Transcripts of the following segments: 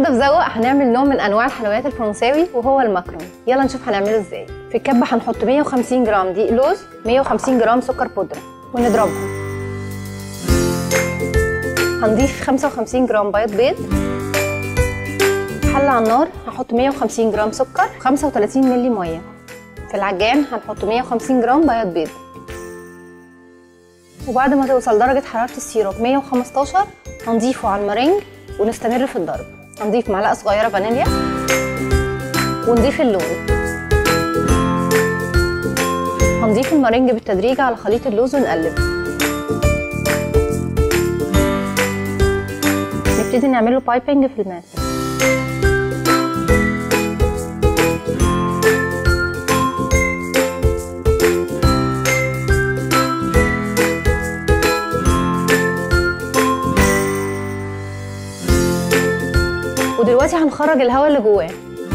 في زوق هنعمل نوع من انواع الحلويات الفرنساوي وهو الماكرون يلا نشوف هنعمله ازاي في الكبه هنحط 150 جرام دقيق لوز 150 جرام سكر بودره ونضربهم هنضيف 55 جرام بيض بيض حلة على النار هحط 150 جرام سكر 35 مللي ميه في العجان هنحط 150 جرام بيض بيض وبعد ما توصل درجة حرارة السيروب 115 هنضيفه على المارينج ونستمر في الضرب هنضيف معلقة صغيرة فانيليا ونضيف اللون هنضيف المارينج بالتدريج على خليط اللوز ونقلب نبتدي نعمله بايبنج في الماء ودلوقتي هنخرج الهواء اللي جواه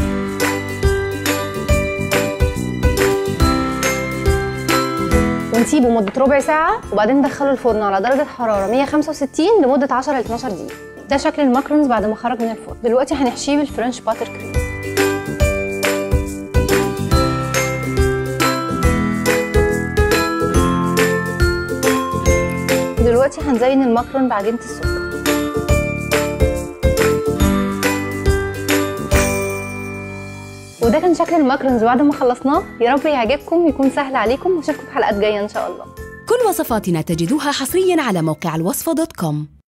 ونسيبه مدة ربع ساعة وبعدين ندخله الفرن على درجة حرارة 165 لمدة 10 ل 12 دقيقة ده شكل الماكرونز بعد ما خرج من الفرن دلوقتي هنحشيه بالفرنش باتر كريم دلوقتي هنزين الماكرون بعجينة السكر وده كان شكل الماكرونز بعد ما خلصناه يا رب يعجبكم ويكون سهل عليكم واشوفكم في حلقات جايه ان شاء الله كل وصفاتنا تجدوها حصريا على موقع الوصفة دوت كوم